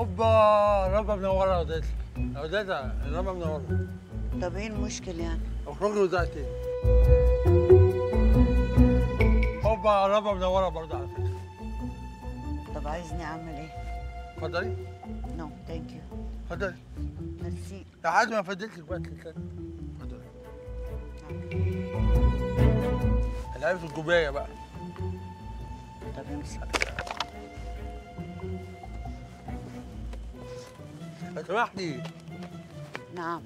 اوبا ربا منوره يا وديتها يا وديتها ربا منوره طب ايه المشكلة يعني؟ اخرجي ودقتي اوبا ربا منوره برضه على فكره طب عايزني اعمل ايه؟ اتفضلي نو ثانك يو اتفضلي ميرسي لحد ما فديت لك وقت الثاني اتفضلي العيب في الكوبايه بقى طب امسك لو سمحتي نعم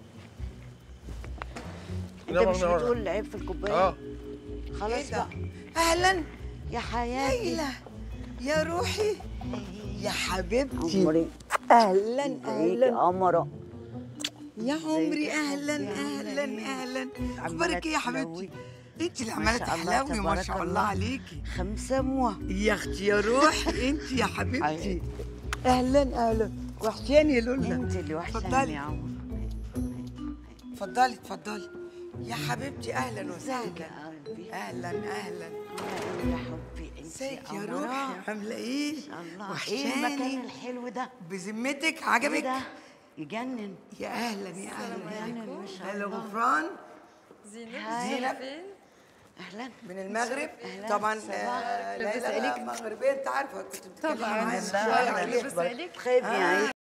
انت ربا مش منوره بتقول العيب في الكوباية؟ اه خلاص ايه ده بقى اهلا يا حياتي ليلى يا روحي يا حبيبتي عمري اهلا ازيك اهلا قمرة يا عمري ازيك يا اهلا حبيبتي؟ اهلا اهلا عمالة اخبارك ايه يا حبيبتي تحلوي. انت اللي ما عماله شاء الله، تحلوي ما تبارك شاء الله الله. عليكي خمسة موا يا اختي يا روحي انت يا حبيبتي حبيبتي. اهلا اهلا وحشاني يا لولا انت اللي وحشاني اتفضلي. يا عمر اتفضلي اتفضلي يا حبيبتي اهلا ازيك وسهلا يا قلبي اهلا اهلا عاملة ايه يا حبي انت ازيك يا قمرة؟ روحي عامله ايه ما شاء الله ايه المكان وحشاني الحلو ده؟ بذمتك ايه عجبك ده؟ يجنن يا اهلا يا اهلا يجنن ما شاء هلا الله غفران زينب هاي. زينب اهلا من المغرب أهلاً، طبعا صباح آه، الخير. ليلى مغربيه انت عارفه كنت بتتكلمي طبعاً. معايا من لا، شويه لا، عليها بسألك. خايف يعني